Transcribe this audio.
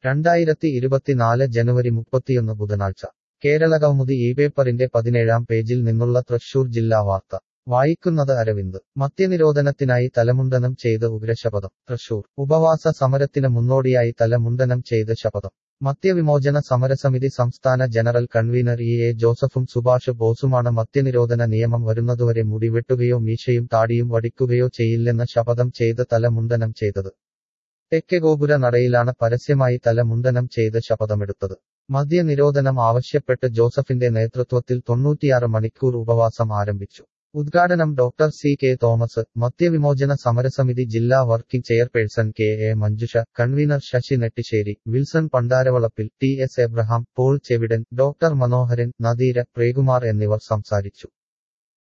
രണ്ടായിരത്തി ഇരുപത്തിനാല് ജനുവരി മുപ്പത്തിയൊന്ന് ബുധനാഴ്ച കേരളകൗമുദി ഈ പേപ്പറിന്റെ പതിനേഴാം പേജിൽ നിന്നുള്ള തൃശൂർ ജില്ലാ വാർത്ത വായിക്കുന്നത് അരവിന്ദ് മദ്യനിരോധനത്തിനായി തലമുണ്ടനം ചെയ്ത് ഉഗ്രശപഥം തൃശൂർ ഉപവാസ സമരത്തിന് മുന്നോടിയായി തലമുണ്ടനം ചെയ്ത് ശപഥം മദ്യവിമോചന സമരസമിതി സംസ്ഥാന ജനറൽ കൺവീനർ ഇ എ ജോസഫും സുഭാഷ് ബോസുമാണ് മദ്യനിരോധന നിയമം വരുന്നതുവരെ മുടി വെട്ടുകയോ മീശയും താടിയും വടിക്കുകയോ ചെയ്യില്ലെന്ന് ശപഥം ചെയ്ത് തലമുണ്ടനം ചെയ്തത് തെക്കേ ഗോപുര നടയിലാണ് പരസ്യമായി തലമുണ്ടനം ചെയ്ത് ശപഥമെടുത്തത് മദ്യനിരോധനം ആവശ്യപ്പെട്ട് ജോസഫിന്റെ നേതൃത്വത്തിൽ തൊണ്ണൂറ്റിയാറ് മണിക്കൂർ ഉപവാസം ആരംഭിച്ചു ഉദ്ഘാടനം ഡോക്ടർ സി കെ തോമസ് മദ്യവിമോചന സമരസമിതി ജില്ലാ working chairperson K A Manjusha convener Sasi Nettissery Wilson Pandaravalappil T S Abraham Paul Chevidan doctor Manoharan Nadeera Premkumar എന്നിവർ സംസാരിച്ചു